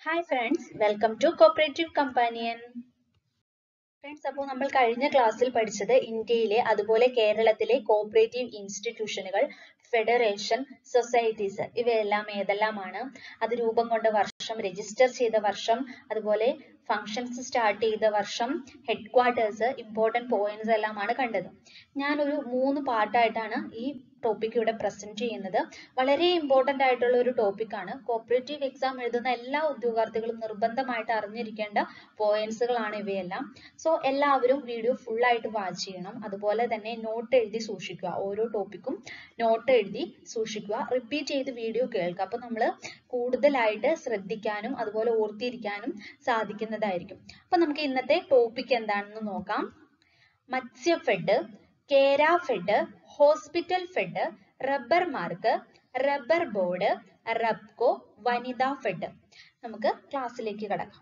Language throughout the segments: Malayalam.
hi friends welcome to cooperative companion friends അപ്പോൾ നമ്മൾ കഴിഞ്ഞ ക്ലാസ്സിൽ പഠിച്ചത് ഇന്ത്യയിലെ അതുപോലെ കേരളത്തിലെ കോപ്പറേറ്റീവ് ഇൻസ്റ്റിറ്റ്യൂഷനുകൾ ഫെഡറേഷൻ സൊസൈറ്റീസ് ഇവയെല്ലാം ഏതെല്ലാമാണ് അത് രൂപം കൊണ്ട വർഷം രജിസ്റ്റർ ചെയ്ത വർഷം അതുപോലെ ഫങ്ഷൻസ് സ്റ്റാർട്ട് ചെയ്ത വർഷം ഹെഡ് ക്വാർട്ടേഴ്സ് ഇമ്പോർട്ടൻറ്റ് പോയിന്റ്സ് എല്ലാമാണ് കണ്ടത് ഞാനൊരു മൂന്ന് പാർട്ടായിട്ടാണ് ഈ ടോപ്പിക് ഇവിടെ പ്രസന്റ് ചെയ്യുന്നത് വളരെ ഇമ്പോർട്ടന്റ് ആയിട്ടുള്ള ഒരു ടോപ്പിക്കാണ് കോപ്പറേറ്റീവ് എക്സാം എഴുതുന്ന എല്ലാ ഉദ്യോഗാർത്ഥികളും നിർബന്ധമായിട്ട് അറിഞ്ഞിരിക്കേണ്ട പോയിന്റ്സുകളാണ് ഇവയെല്ലാം സോ എല്ലാവരും വീഡിയോ ഫുൾ ആയിട്ട് വാച്ച് ചെയ്യണം അതുപോലെ തന്നെ നോട്ട് എഴുതി സൂക്ഷിക്കുക ഓരോ ടോപ്പിക്കും നോട്ട് എഴുതി സൂക്ഷിക്കുക റിപ്പീറ്റ് ചെയ്ത് വീഡിയോ കേൾക്കുക അപ്പൊ നമ്മൾ കൂടുതലായിട്ട് ശ്രദ്ധിക്കാനും അതുപോലെ ഓർത്തിരിക്കാനും സാധിക്കുന്നതായിരിക്കും അപ്പൊ നമുക്ക് ഇന്നത്തെ ടോപ്പിക് എന്താണെന്ന് നോക്കാം Matsyafed Kerafed hospital fed rubber mark rubber board Rubco Vanitha fed നമുക്ക് ക്ലാസ്സിലേക്ക് കടക്കാം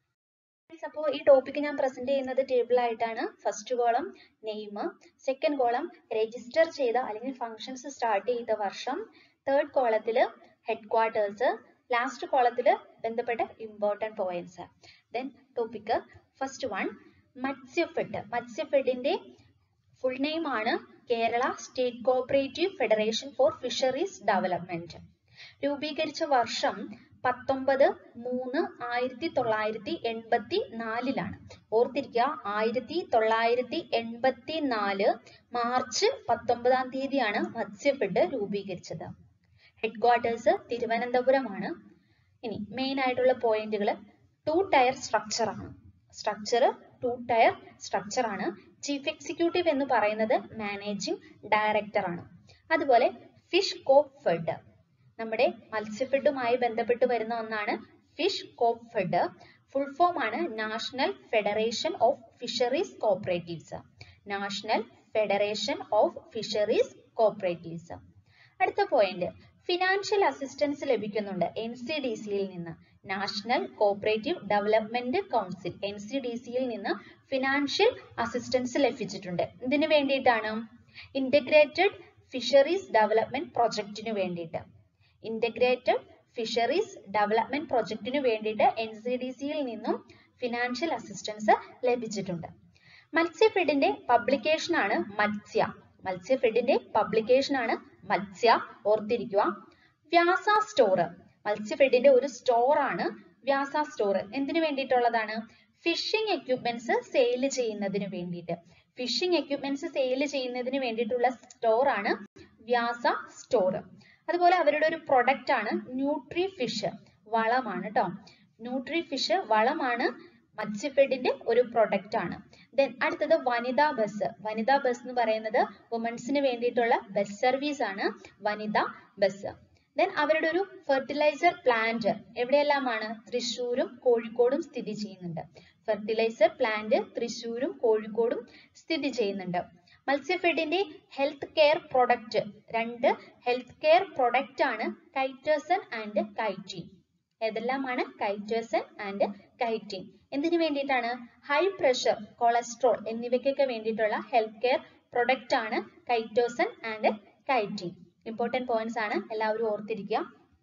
അപ്പോൾ ഈ ടോപ്പിക് ഞാൻ പ്രസന്റ് ചെയ്യുന്നത് ടേബിൾ ആയിട്ടാണ് first column name second column register ചെയ്ത അല്ലെങ്കിൽ ഫങ്ഷൻസ് സ്റ്റാർട്ട് ചെയ്ത വർഷം തേർഡ് കോളത്തിൽ ഹെഡ് ക്വാർട്ടേഴ്സ് ലാസ്റ്റ് കോളത്തിൽ ബന്ധപ്പെട്ട important points then topic first one Matsyafed മത്സ്യഫെഡിന്റെ ഫുൾ നെയിം ആണ് Kerala state cooperative federation for fisheries development രൂപീകരിച്ച വർഷം പത്തൊമ്പത് മൂന്ന് ആയിരത്തി തൊള്ളായിരത്തി എൺപത്തി നാലിലാണ് ഓർത്തിരിക്കുക ആയിരത്തി തൊള്ളായിരത്തി എൺപത്തി നാല് മാർച്ച് പത്തൊമ്പതാം തീയതിയാണ് മത്സ്യഫെഡ് രൂപീകരിച്ചത് ഹെഡ് ക്വാർട്ടേഴ്സ് തിരുവനന്തപുരമാണ് ഇനി മെയിൻ ആയിട്ടുള്ള പോയിന്റുകൾ ടു ടയർ സ്ട്രക്ചർ ആണ് സ്ട്രക്ചർ ടു ടയർ സ്ട്രക്ചർ ആണ് ചീഫ് എക്സിക്യൂട്ടീവ് എന്ന് പറയുന്നത് മാനേജിംഗ് ഡയറക്ടർ ആണ് അതുപോലെ ഫിഷ് കോപ്പ് ഫെഡ് നമ്മുടെ മത്സ്യഫെഡുമായി ബന്ധപ്പെട്ട് വരുന്ന ഒന്നാണ് Fishcopfed full form ആണ് national federation of fisheries cooperatives national federation of fisheries cooperatives അടുത്ത പോയിന്റ് ഫിനാൻഷ്യൽ അസിസ്റ്റൻസ് ലഭിക്കുന്നുണ്ട് എൻ സി ഡി സിയിൽ നിന്ന് national cooperative development council N C D സിയിൽ നിന്ന് ഫിനാൻഷ്യൽ അസിസ്റ്റൻസ് ലഭിച്ചിട്ടുണ്ട് ഇതിനു വേണ്ടിയിട്ടാണ് ഇന്റഗ്രേറ്റഡ് ഫിഷറീസ് ഡെവലപ്മെന്റ് പ്രൊജക്ടിനു വേണ്ടിയിട്ട് ഇന്റഗ്രേറ്റഡ് ഫിഷറീസ് ഡെവലപ്മെന്റ് പ്രൊജക്ടിനു വേണ്ടിയിട്ട് എൻ സി ഡി സിയിൽ നിന്നും ഫിനാൻഷ്യൽ അസിസ്റ്റൻസ് ലഭിച്ചിട്ടുണ്ട് മത്സ്യഫെഡിന്റെ പബ്ലിക്കേഷൻ ആണ് മത്സ്യ മത്സ്യഫെഡിന്റെ പബ്ലിക്കേഷൻ ആണ് മത്സ്യ ഓർത്തിരിക്കുക വ്യാസ സ്റ്റോർ മത്സ്യഫെഡിന്റെ ഒരു സ്റ്റോർ ആണ് വ്യാസ സ്റ്റോർ എന്തിനു വേണ്ടിയിട്ടുള്ളതാണ് ഫിഷിംഗ് എക്യുപ്മെന്റ്സ് സെയിൽ ചെയ്യുന്നതിന് വേണ്ടിയിട്ട് ഫിഷിംഗ് എക്യുപ്മെന്റ്സ് സെയിൽ ചെയ്യുന്നതിന് വേണ്ടിയിട്ടുള്ള സ്റ്റോർ ആണ് വ്യാസ സ്റ്റോർ അതുപോലെ അവരുടെ ഒരു പ്രൊഡക്റ്റ് ആണ് ന്യൂട്രി ഫിഷ് വളമാണ് കേട്ടോ ന്യൂട്രി ഫിഷ് വളമാണ് മത്സ്യഫെഡിന്റെ ഒരു പ്രൊഡക്റ്റ് ആണ് ദെൻ അടുത്തത് വനിതാ ബസ് വനിതാ ബസ് എന്ന് പറയുന്നത് വുമൻസിന് വേണ്ടിയിട്ടുള്ള ബസ് സർവീസ് ആണ് വനിതാ ബസ് ദെൻ അവരുടെ ഒരു ഫെർട്ടിലൈസർ പ്ലാന്റ് എവിടെയെല്ലാമാണ് തൃശ്ശൂരും കോഴിക്കോടും സ്ഥിതി ചെയ്യുന്നുണ്ട് ഫെർട്ടിലൈസർ പ്ലാന്റ് തൃശ്ശൂരും കോഴിക്കോടും സ്ഥിതി ചെയ്യുന്നുണ്ട് മത്സ്യഫെഡിന്റെ ഹെൽത്ത് കെയർ പ്രൊഡക്റ്റ് രണ്ട് ഹെൽത്ത് കെയർ പ്രൊഡക്റ്റ് ആണ് കൈറ്റേഴ്സൺ ആൻഡ് കൈറ്റീൻ ഏതെല്ലാമാണ് കൈറ്റേഴ്സൺ ആൻഡ് കൈറ്റീൻ എന്തിനു വേണ്ടിയിട്ടാണ് ഹൈ പ്രഷർ കൊളസ്ട്രോൾ എന്നിവയ്ക്കൊക്കെ വേണ്ടിയിട്ടുള്ള ഹെൽത്ത് കെയർ പ്രൊഡക്റ്റ് ആണ് chitosan and chitin important points ആണ് എല്ലാവരും ഓർത്തിരിക്കുക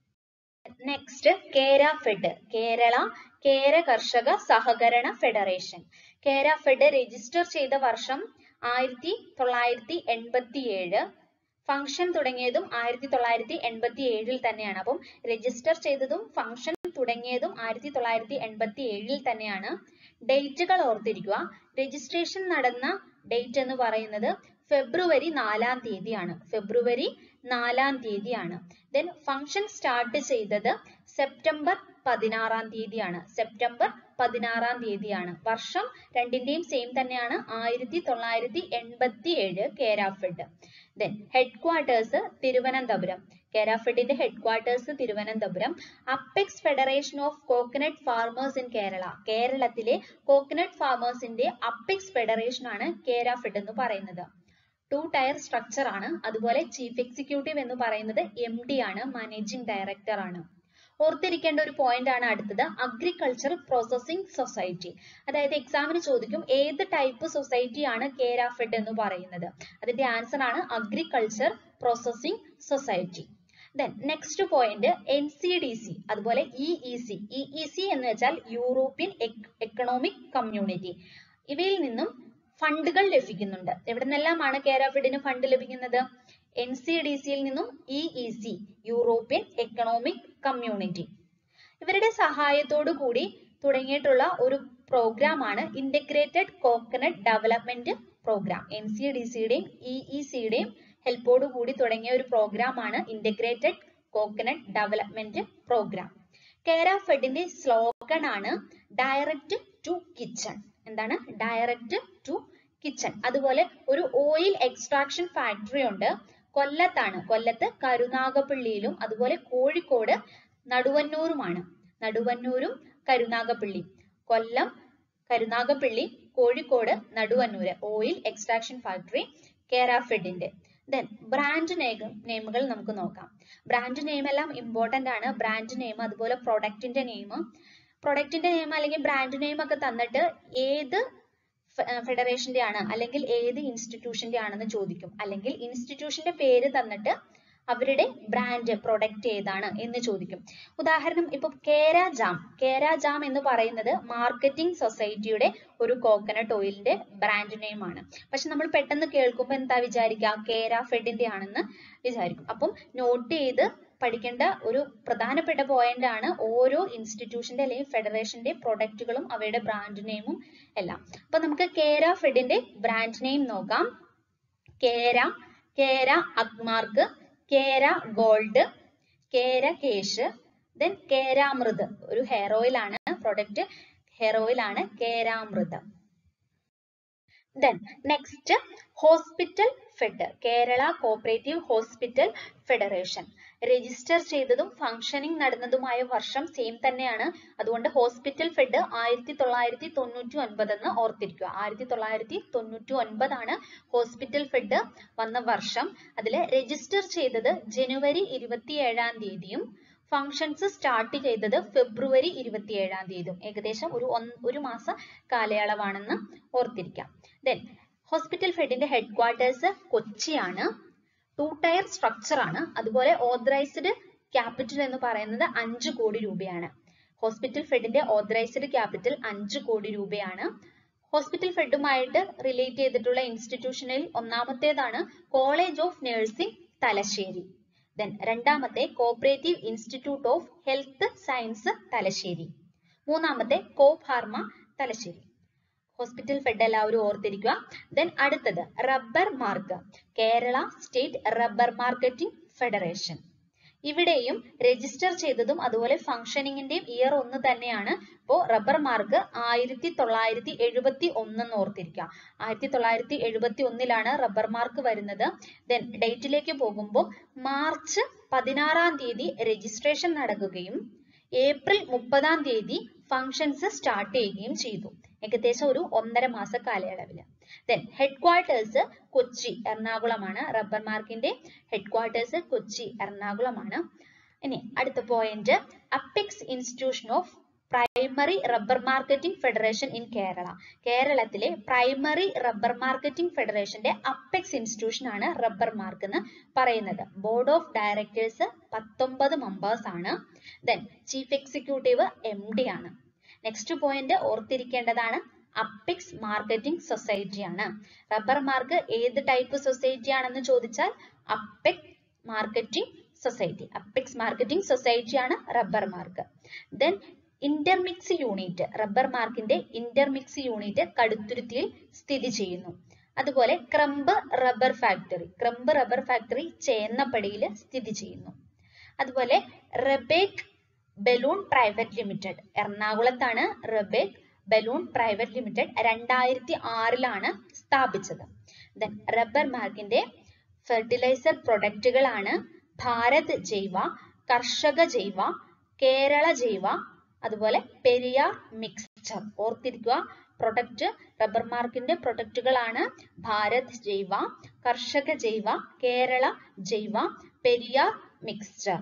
നെക്സ്റ്റ് കേര ഫെഡ് കേരള കേര കർഷക സഹകരണ ഫെഡറേഷൻ കേര ഫെഡ് രജിസ്റ്റർ ചെയ്ത വർഷം ആയിരത്തി തൊള്ളായിരത്തി എൺപത്തി ഏഴ് ഫംഗ്ഷൻ തുടങ്ങിയതും ആയിരത്തി തൊള്ളായിരത്തി എൺപത്തി ഏഴിൽ തന്നെയാണ് അപ്പം രജിസ്റ്റർ ചെയ്തതും ഫംഗ്ഷൻ തുടങ്ങിയതും ആയിരത്തി തൊള്ളായിരത്തി എൺപത്തി ഏഴിൽ തന്നെയാണ് ഡേറ്റുകൾ ഓർത്തിരിക്കുക രജിസ്ട്രേഷൻ നടന്ന ഡേറ്റ് എന്ന് പറയുന്നത് ഫെബ്രുവരി നാലാം തീയതിയാണ് ഫെബ്രുവരി നാലാം തീയതിയാണ് ദെൻ ഫംഗ്ഷൻ സ്റ്റാർട്ട് ചെയ്തത് സെപ്റ്റംബർ പതിനാറാം തീയതിയാണ് സെപ്റ്റംബർ പതിനാറാം തീയതിയാണ് വർഷം രണ്ടിന്റെയും സെയിം തന്നെയാണ് ആയിരത്തി തൊള്ളായിരത്തി എൺപത്തി ഏഴ് Kerafed then headquarters Thiruvananthapuram കേരാഫെഡിന്റെ headquarters Thiruvananthapuram apex federation of coconut farmers in Kerala കേരളത്തിലെ കോക്കനട്ട് ഫാർമേഴ്സിന്റെ അപ്പെക്സ് ഫെഡറേഷൻ ആണ് കേരാഫെഡ് എന്ന് പറയുന്നത് ടു ടയർ സ്ട്രക്ചർ ആണ് അതുപോലെ ചീഫ് എക്സിക്യൂട്ടീവ് എന്ന് പറയുന്നത് എം ഡി ആണ് മാനേജിംഗ് ഡയറക്ടർ ആണ് ഓർത്തിരിക്കേണ്ട ഒരു പോയിന്റ് ആണ് അടുത്തത് അഗ്രികൾച്ചർ പ്രോസസ്സിംഗ് സൊസൈറ്റി അതായത് എക്സാമിന് ചോദിക്കും ഏത് ടൈപ്പ് സൊസൈറ്റി ആണ് കേരാഫെഡ് എന്ന് പറയുന്നത് അതിന്റെ ആൻസർ ആണ് agriculture processing society then next point N C D C അതുപോലെ E E C E E C എന്ന് വെച്ചാൽ യൂറോപ്യൻ എക്കണോമിക് കമ്മ്യൂണിറ്റി ഇവയിൽ നിന്നും ഫണ്ടുകൾ ലഭിക്കുന്നുണ്ട് എവിടെ നിന്നെല്ലാമാണ് കേരഫിഡിന് ഫണ്ട് ലഭിക്കുന്നത് എൻ സി ഡി സിയിൽ നിന്നും E E C European economic community ഇവരുടെ സഹായത്തോടു കൂടി തുടങ്ങിയിട്ടുള്ള ഒരു പ്രോഗ്രാം ആണ് integrated coconut development programme N C D സിയുടെയും ഇ ഇ സിയുടെയും ഹെൽപ്പോടു കൂടി തുടങ്ങിയ ഒരു പ്രോഗ്രാം ആണ് ഇന്റഗ്രേറ്റഡ് കോക്കനട്ട് ഡെവലപ്മെന്റ് പ്രോഗ്രാം കേര ഫെഡിന്റെ സ്ലോഗൺ ആണ് ഡയറക്റ്റ് ടു കിച്ചൺ എന്താണ് ഡയറക്റ്റ് ടു കിച്ചൺ അതുപോലെ ഒരു ഓയിൽ എക്സ്ട്രാക്ഷൻ ഫാക്ടറി ഉണ്ട് കൊല്ലത്താണ് കൊല്ലത്ത് കരുനാഗപ്പള്ളിയിലും അതുപോലെ കോഴിക്കോട് നടുവന്നൂരുമാണ് നടുവന്നൂരും Karunagappally Kollam Karunagappally Kozhikode Naduvannur oil extraction factory കേരാഫെഡിന്റെ ദെൻ ബ്രാൻഡ് നെയിം നെയിമുകൾ നമുക്ക് നോക്കാം ബ്രാൻഡ് നെയിം എല്ലാം ഇമ്പോർട്ടന്റ് ആണ് ബ്രാൻഡ് നെയിം അതുപോലെ പ്രൊഡക്റ്റിന്റെ നെയിം പ്രൊഡക്റ്റിന്റെ നെയിം അല്ലെങ്കിൽ ബ്രാൻഡ് നെയിം ഒക്കെ തന്നിട്ട് ഏത് ഫെഡറേഷന്റെ ആണ് അല്ലെങ്കിൽ ഏത് ഇൻസ്റ്റിറ്റ്യൂഷന്റെ ആണെന്ന് ചോദിക്കും അല്ലെങ്കിൽ ഇൻസ്റ്റിറ്റ്യൂഷന്റെ പേര് തന്നിട്ട് അവരുടെ ബ്രാൻഡ് പ്രൊഡക്റ്റ് ഏതാണ് എന്ന് ചോദിക്കും ഉദാഹരണം ഇപ്പൊ കേര ജാം കേര ജാം എന്ന് പറയുന്നത് മാർക്കറ്റിംഗ് സൊസൈറ്റിയുടെ ഒരു കോക്കനട്ട് ഓയിലിന്റെ ബ്രാൻഡ് നെയിം ആണ് പക്ഷെ നമ്മൾ പെട്ടെന്ന് കേൾക്കുമ്പോൾ എന്താ വിചാരിക്കുക കേര ഫെഡിന്റെ ആണെന്ന് വിചാരിക്കും അപ്പം നോട്ട് ചെയ്ത് പഠിക്കേണ്ട ഒരു പ്രധാനപ്പെട്ട പോയിന്റ് ആണ് ഓരോ ഇൻസ്റ്റിറ്റ്യൂഷന്റെ അല്ലെങ്കിൽ ഫെഡറേഷന്റെ പ്രൊഡക്റ്റുകളും അവയുടെ ബ്രാൻഡ് നെയിമും എല്ലാം അപ്പൊ നമുക്ക് കേര ഫെഡിന്റെ ബ്രാൻഡ് നെയിം നോക്കാം കേര കേര അഗ്മാർക്ക് കേര ഗോൾഡ് കേര കേശ് ദെൻ കേരാമൃത് ഒരു ഹെയർ ഓയിൽ ആണ് പ്രൊഡക്റ്റ് ഹെയർ ഓയിൽ ആണ് Keramrit then next hospital fed Kerala cooperative hospital federation register ചെയ്തതും ഫംഗ്ഷനിങ് നടന്നതുമായ വർഷം സെയിം തന്നെയാണ് അതുകൊണ്ട് ഹോസ്പിറ്റൽ ഫെഡ് ആയിരത്തി തൊള്ളായിരത്തി തൊണ്ണൂറ്റി ഒൻപത് എന്ന് ഓർത്തിരിക്കുക ആയിരത്തി തൊള്ളായിരത്തി തൊണ്ണൂറ്റി ഒൻപതാണ് ഹോസ്പിറ്റൽ ഫെഡ് വന്ന വർഷം അതിൽ രജിസ്റ്റർ ചെയ്തത് ജനുവരി ഇരുപത്തി ഏഴാം തീയതിയും ഫങ്ഷൻസ് സ്റ്റാർട്ട് ചെയ്തത് ഫെബ്രുവരി ഇരുപത്തിയേഴാം തീയതിയും ഏകദേശം ഒരു ഒരു മാസ കാലയളവാണെന്ന് ഓർത്തിരിക്കാം ദെൻ ഹോസ്പിറ്റൽ ഫെഡിന്റെ ഹെഡ് ക്വാർട്ടേഴ്സ് കൊച്ചിയാണ് ടു ടയർ സ്ട്രക്ചർ ആണ് അതുപോലെ ഓതറൈസ്ഡ് ക്യാപിറ്റൽ എന്ന് പറയുന്നത് അഞ്ച് കോടി രൂപയാണ് ഹോസ്പിറ്റൽ ഫെഡിന്റെ ഓതറൈസ്ഡ് ക്യാപിറ്റൽ അഞ്ച് കോടി രൂപയാണ് ഹോസ്പിറ്റൽ ഫെഡുമായിട്ട് റിലേറ്റ് ചെയ്തിട്ടുള്ള ഇൻസ്റ്റിറ്റ്യൂഷനിൽ ഒന്നാമത്തേതാണ് college of nursing Thalassery then രണ്ടാമത്തെ cooperative institute of health science Thalassery മൂന്നാമത്തെ co pharma Thalassery hospital fed എല്ലാവരും ഓർത്തിരിക്കുക ദെൻ അടുത്തത് rubber mark Kerala state rubber marketing federation ഇവിടെയും രജിസ്റ്റർ ചെയ്തതും അതുപോലെ ഫംഗ്ഷനിങ്ങിന്റെയും ഇയർ ഒന്ന് തന്നെയാണ് ഇപ്പോ റബ്ബർ മാർക്ക് ആയിരത്തി തൊള്ളായിരത്തി എഴുപത്തി ഒന്നെന്ന് ഓർത്തിരിക്കുക ആയിരത്തി തൊള്ളായിരത്തി എഴുപത്തി ഒന്നിലാണ് റബ്ബർ മാർക്ക് വരുന്നത് ദെൻ ഡേറ്റിലേക്ക് പോകുമ്പോൾ മാർച്ച് പതിനാറാം തീയതി രജിസ്ട്രേഷൻ നടക്കുകയും ഏപ്രിൽ മുപ്പതാം തീയതി ഫങ്ഷൻസ് സ്റ്റാർട്ട് ചെയ്യുകയും ചെയ്തു ഏകദേശം ഒരു ഒന്നര മാസ കാലയളവിൽ ദെൻ ഹെഡ് ക്വാർട്ടേഴ്സ് കൊച്ചി എറണാകുളമാണ് റബ്ബർ മാർക്കിന്റെ ഹെഡ് ക്വാർട്ടേഴ്സ് കൊച്ചി എറണാകുളമാണ് ഇനി അടുത്ത point apex institution of primary rubber marketing federation in Kerala കേരളത്തിലെ പ്രൈമറി റബ്ബർ മാർക്കറ്റിംഗ് ഫെഡറേഷന്റെ അപ്പെക്സ് ഇൻസ്റ്റിറ്റ്യൂഷൻ ആണ് റബ്ബർ മാർക്ക് എന്ന് പറയുന്നത് ബോർഡ് ഓഫ് ഡയറക്ടേഴ്സ് പത്തൊമ്പത് മെമ്പേഴ്സ് ആണ് then chief executive M D ആണ് നെക്സ്റ്റ് പോയിന്റ് ഓർത്തിരിക്കേണ്ടതാണ് അപ്പെക്സ് മാർക്കറ്റിംഗ് സൊസൈറ്റി ആണ് റബ്ബർ മാർക്ക് ഏത് ടൈപ്പ് സൊസൈറ്റി ആണെന്ന് ചോദിച്ചാൽ apex marketing society apex marketing society ആണ് rubber mark then intermix unit rubber മാർക്കിന്റെ ഇന്റർമിക്സ് യൂണിറ്റ് കടുത്തുരുത്തിയിൽ സ്ഥിതി ചെയ്യുന്നു അതുപോലെ crumb rubber factory crumb rubber factory ചേന്നപ്പടിയിൽ സ്ഥിതി ചെയ്യുന്നു അതുപോലെ റെബേക് ബലൂൺ പ്രൈവറ്റ് ലിമിറ്റഡ് എറണാകുളത്താണ് റെബേക് ബലൂൺ പ്രൈവറ്റ് ലിമിറ്റഡ് രണ്ടായിരത്തി ആറിലാണ് സ്ഥാപിച്ചത് ദെൻ റബ്ബർ മാർക്കിന്റെ ഫെർട്ടിലൈസർ പ്രൊഡക്റ്റുകളാണ് ഭാരത് ജൈവ കർഷക ജൈവ കേരള ജൈവ അതുപോലെ പെരിയാർ മിക്സ്ചർ ഓർത്തിരിക്കുക പ്രൊഡക്റ്റ് റബ്ബർ മാർക്കിന്റെ പ്രൊഡക്റ്റുകളാണ് ഭാരത് ജൈവ കർഷക ജൈവ കേരള ജൈവ Periyar mixture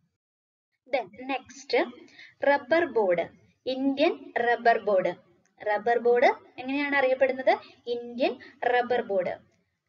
then next rubber board Indian rubber board rubber board എങ്ങനെയാണ് അറിയപ്പെടുന്നത് ഇന്ത്യൻ റബ്ബർ ബോർഡ്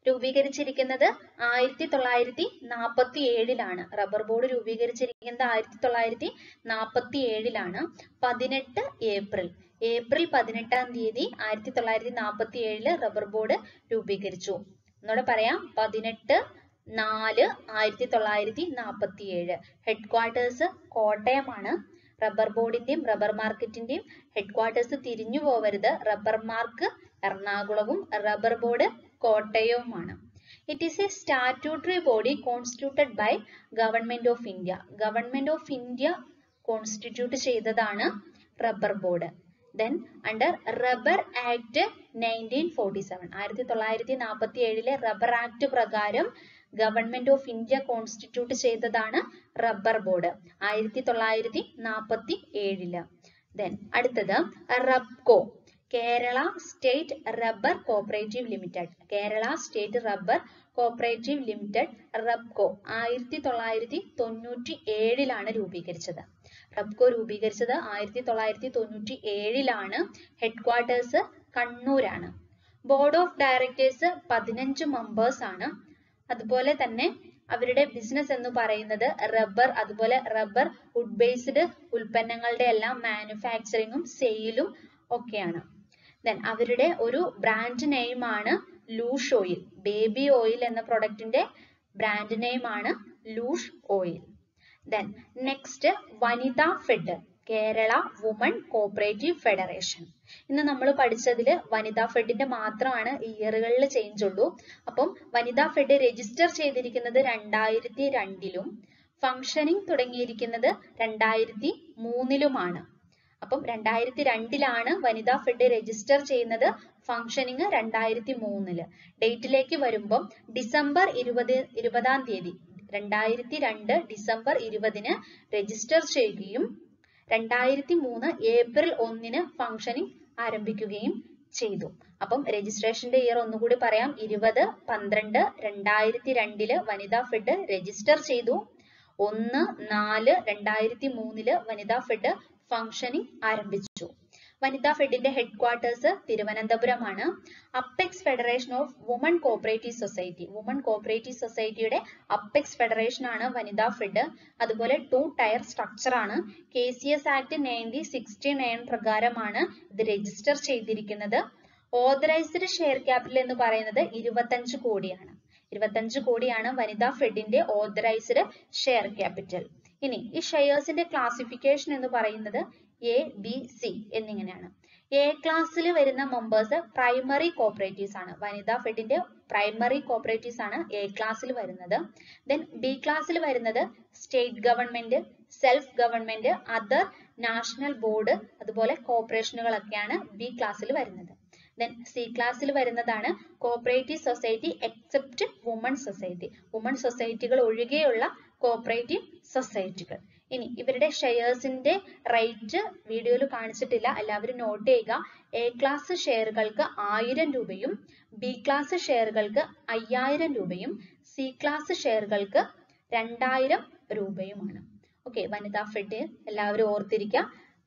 രൂപീകരിച്ചിരിക്കുന്നത് ആയിരത്തി തൊള്ളായിരത്തി നാൽപ്പത്തി ഏഴിലാണ് റബ്ബർ ബോർഡ് രൂപീകരിച്ചിരിക്കുന്നത് ആയിരത്തി തൊള്ളായിരത്തി നാൽപ്പത്തി ഏഴിലാണ് പതിനെട്ട് ഏപ്രിൽ ഏപ്രിൽ പതിനെട്ടാം തീയതി ആയിരത്തി തൊള്ളായിരത്തി നാൽപ്പത്തി ഏഴില് റബ്ബർ ബോർഡ് രൂപീകരിച്ചു ഒന്നുകൂടെ പറയാം പതിനെട്ട് നാല് ആയിരത്തി തൊള്ളായിരത്തി നാൽപ്പത്തി ഏഴ് ഹെഡ് ക്വാർട്ടേഴ്സ് കോട്ടയമാണ് റബ്ബർ ബോർഡിന്റെയും റബ്ബർ മാർക്കറ്റിന്റെയും ഹെഡ് ക്വാർട്ടേഴ്സ് തിരിഞ്ഞു പോവരുത് റബ്ബർ മാർക്ക് എറണാകുളവും റബ്ബർ ബോർഡ് കോട്ടയവുമാണ് it is a statutory body constituted by government of India government of India constitute ചെയ്തതാണ് rubber board then under rubber act nineteen forty seven ആയിരത്തി തൊള്ളായിരത്തി നാൽപ്പത്തി ഏഴിലെ റബ്ബർ ആക്ട് പ്രകാരം ഗവൺമെന്റ് ഓഫ് ഇന്ത്യ കോൺസ്റ്റിറ്റ്യൂട്ട് ചെയ്തതാണ് റബ്ബർ ബോർഡ് ആയിരത്തി തൊള്ളായിരത്തി നാൽപ്പത്തി ഏഴില് ദെൻ അടുത്തത് Rubco Kerala state rubber cooperative limited Kerala state rubber cooperative limited Rubco ആയിരത്തി തൊള്ളായിരത്തി തൊണ്ണൂറ്റി ഏഴിലാണ് രൂപീകരിച്ചത് റബ്കോ രൂപീകരിച്ചത് ആയിരത്തി തൊള്ളായിരത്തി തൊണ്ണൂറ്റി ഏഴിലാണ് ഹെഡ് ക്വാർട്ടേഴ്സ് കണ്ണൂരാണ് ബോർഡ് ഓഫ് ഡയറക്ടേഴ്സ് പതിനഞ്ച് മെമ്പേഴ്സ് ആണ് അതുപോലെ തന്നെ അവരുടെ ബിസിനസ് എന്ന് പറയുന്നത് റബ്ബർ അതുപോലെ റബ്ബർ വുഡ് ബേസ്ഡ് ഉൽപ്പന്നങ്ങളുടെ എല്ലാം മാനുഫാക്ചറിങ്ങും സെയിലും ഒക്കെയാണ് ദെൻ അവരുടെ ഒരു ബ്രാൻഡ് നെയിം ആണ് ലൂഷ് ഓയിൽ ബേബി ഓയിൽ എന്ന പ്രൊഡക്റ്റിന്റെ ബ്രാൻഡ് നെയിം ആണ് lush oil then next Vanitha fed Kerala woman cooperative federation ഇന്ന് നമ്മൾ പഠിച്ചതിൽ വനിതാ ഫെഡിന്റെ മാത്രമാണ് ഇയറുകളിൽ ചേഞ്ച് ഉള്ളൂ അപ്പം വനിതാ ഫെഡ് രജിസ്റ്റർ ചെയ്തിരിക്കുന്നത് രണ്ടായിരത്തി രണ്ടിലും ഫംഗ്ഷനിങ് തുടങ്ങിയിരിക്കുന്നത് രണ്ടായിരത്തി മൂന്നിലുമാണ് അപ്പം രണ്ടായിരത്തി രണ്ടിലാണ് വനിതാ ഫെഡ് രജിസ്റ്റർ ചെയ്യുന്നത് ഫംഗ്ഷനിങ് രണ്ടായിരത്തി മൂന്നില് ഡേറ്റിലേക്ക് വരുമ്പം ഡിസംബർ ഇരുപത് ഇരുപതാം തീയതി രണ്ടായിരത്തി രണ്ട് ഡിസംബർ ഇരുപതിന് രജിസ്റ്റർ ചെയ്യുകയും രണ്ടായിരത്തി മൂന്ന് ഏപ്രിൽ ഒന്നിന് ഫംഗ്ഷനിങ് ആരംഭിക്കുകയും ചെയ്തു അപ്പം രജിസ്ട്രേഷന്റെ ഇയർ ഒന്നുകൂടി പറയാം ഇരുപത് പന്ത്രണ്ട് രണ്ടായിരത്തി രണ്ടില് വനിതാ ഫെഡ് രജിസ്റ്റർ ചെയ്തു ഒന്ന് നാല് രണ്ടായിരത്തി മൂന്നില് വനിതാ ഫെഡ് ഫംഗ്ഷനിങ് ആരംഭിച്ചു വനിതാ ഫെഡിന്റെ ഹെഡ് ക്വാർട്ടേഴ്സ് തിരുവനന്തപുരമാണ് apex federation of woman cooperative society woman cooperative സൊസൈറ്റിയുടെ അപ്പെക്സ് ഫെഡറേഷൻ ആണ് വനിതാ ഫെഡ് അതുപോലെ ടു ടയർ സ്ട്രക്ചർ ആണ് K C S act nineteen sixty nine പ്രകാരമാണ് ഇത് രജിസ്റ്റർ ചെയ്തിരിക്കുന്നത് ഓതറൈസ്ഡ് ഷെയർ ക്യാപിറ്റൽ എന്ന് പറയുന്നത് ഇരുപത്തഞ്ച് കോടിയാണ് ഇരുപത്തഞ്ച് കോടിയാണ് വനിതാ ഫെഡിന്റെ ഓതറൈസ്ഡ് ഷെയർ ക്യാപിറ്റൽ ഇനി ഈ ഷെയർസിന്റെ ക്ലാസിഫിക്കേഷൻ എന്ന് പറയുന്നത് എ ബി സി എന്നിങ്ങനെയാണ് എ ക്ലാസ്സിൽ വരുന്ന മെമ്പേഴ്സ് പ്രൈമറി കോപ്പറേറ്റീവ്സ് ആണ് വനിതാ ഫെഡിന്റെ പ്രൈമറി കോപ്പറേറ്റീവ്സ് ആണ് എ ക്ലാസ്സിൽ വരുന്നത് ദെൻ ബി ക്ലാസ്സിൽ വരുന്നത് state government self government other national board അതുപോലെ കോർപ്പറേഷനുകളൊക്കെയാണ് ബി ക്ലാസ്സിൽ വരുന്നത് ദെൻ സി ക്ലാസ്സിൽ വരുന്നതാണ് cooperative society except woman society woman സൊസൈറ്റികൾ ഒഴികെയുള്ള കോപ്പറേറ്റീവ് സൊസൈറ്റികൾ ഇനി ഇവരുടെ ഷെയർസിന്റെ റേറ്റ് വീഡിയോയിൽ കാണിച്ചിട്ടില്ല എല്ലാവരും നോട്ട് ചെയ്യുക എ ക്ലാസ് ഷെയറുകൾക്ക് ആയിരം രൂപയും ബി ക്ലാസ് ഷെയറുകൾക്ക് അയ്യായിരം രൂപയും സി ക്ലാസ് ഷെയറുകൾക്ക് രണ്ടായിരം രൂപയുമാണ് ഓക്കെ വനിതാ ഫെഡ് എല്ലാവരും ഓർത്തിരിക്കുക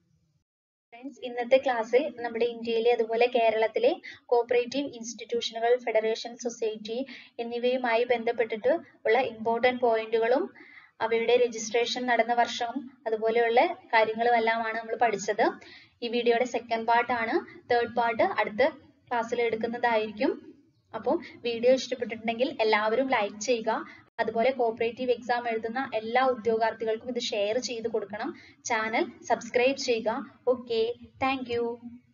ഫ്രണ്ട്സ് ഇന്നത്തെ ക്ലാസ്സിൽ നമ്മുടെ ഇന്ത്യയിലെ അതുപോലെ കേരളത്തിലെ കോപ്പറേറ്റീവ് ഇൻസ്റ്റിറ്റ്യൂഷനുകൾ ഫെഡറേഷൻ സൊസൈറ്റി എന്നിവയുമായി ബന്ധപ്പെട്ടിട്ട് ഉള്ള ഇമ്പോർട്ടൻറ്റ് പോയിന്റുകളും അവയുടെ രജിസ്ട്രേഷൻ നടന്ന വർഷവും അതുപോലെയുള്ള കാര്യങ്ങളും എല്ലാമാണ് നമ്മൾ പഠിച്ചത് ഈ വീഡിയോയുടെ സെക്കൻഡ് പാർട്ടാണ് തേർഡ് പാർട്ട് അടുത്ത ക്ലാസ്സിൽ എടുക്കുന്നതായിരിക്കും അപ്പോൾ വീഡിയോ ഇഷ്ടപ്പെട്ടിട്ടുണ്ടെങ്കിൽ എല്ലാവരും ലൈക്ക് ചെയ്യുക അതുപോലെ കോപ്പറേറ്റീവ് എക്സാം എഴുതുന്ന എല്ലാ ഉദ്യോഗാർത്ഥികൾക്കും ഇത് ഷെയർ ചെയ്ത് കൊടുക്കണം ചാനൽ സബ്സ്ക്രൈബ് ചെയ്യുക ഓക്കെ താങ്ക്